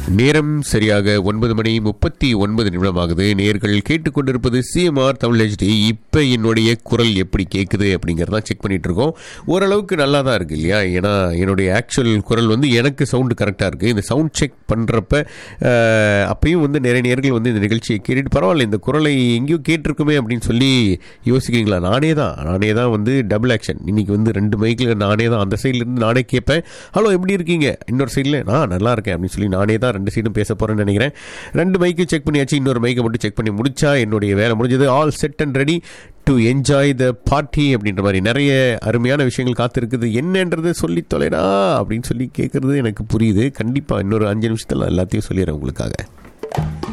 நேரம் சரியாக ஒன்பது மணி முப்பத்தி ஒன்பது நிமிடமாகுது நேர்கள் கேட்டுக்கொண்டிருப்பது சிஎம்ஆர் தமிழ் ஹெச்டி இப்போ என்னுடைய குரல் எப்படி கேட்குது அப்படிங்கிறதான் செக் பண்ணிட்டு இருக்கோம் ஓரளவுக்கு நல்லா தான் இருக்கு இல்லையா ஏன்னா என்னுடைய ஆக்சுவல் குரல் வந்து எனக்கு சவுண்டு கரெக்டாக இருக்குது இந்த சவுண்ட் செக் பண்ணுறப்ப அப்பயும் வந்து நிறைய நேர்கள் வந்து இந்த நிகழ்ச்சியை கேட்டுட்டு பரவாயில்ல இந்த குரலை எங்கேயோ கேட்டிருக்குமே அப்படின்னு சொல்லி யோசிக்கிறீங்களா நானே தான் நானே தான் வந்து டபுள் ஆக்ஷன் இன்னைக்கு வந்து ரெண்டு மைக்கில் நானே தான் அந்த சைட்லேருந்து நானே கேட்பேன் ஹலோ எப்படி இருக்கீங்க இன்னொரு சைடில் நான் நல்லா இருக்கேன் அப்படின்னு சொல்லி நானே தான் ரெண்டு சைடும் பேச போகிறேன்னு நினைக்கிறேன் ரெண்டு மைக்கு செக் பண்ணியாச்சு இன்னொரு மைக்கை மட்டும் செக் பண்ணி முடிச்சா என்னுடைய வேலை முடிஞ்சது all set and ready to enjoy the party அப்படின்ற மாதிரி நிறைய அருமையான விஷயங்கள் காத்திருக்குது என்னன்றது சொல்லி தொலைடா அப்படின்னு சொல்லி கேட்குறது எனக்கு புரியுது கண்டிப்பாக இன்னொரு அஞ்சு நிமிஷத்தில் நான் எல்லாத்தையும் சொல்லிடுறேன் உங்களுக்காக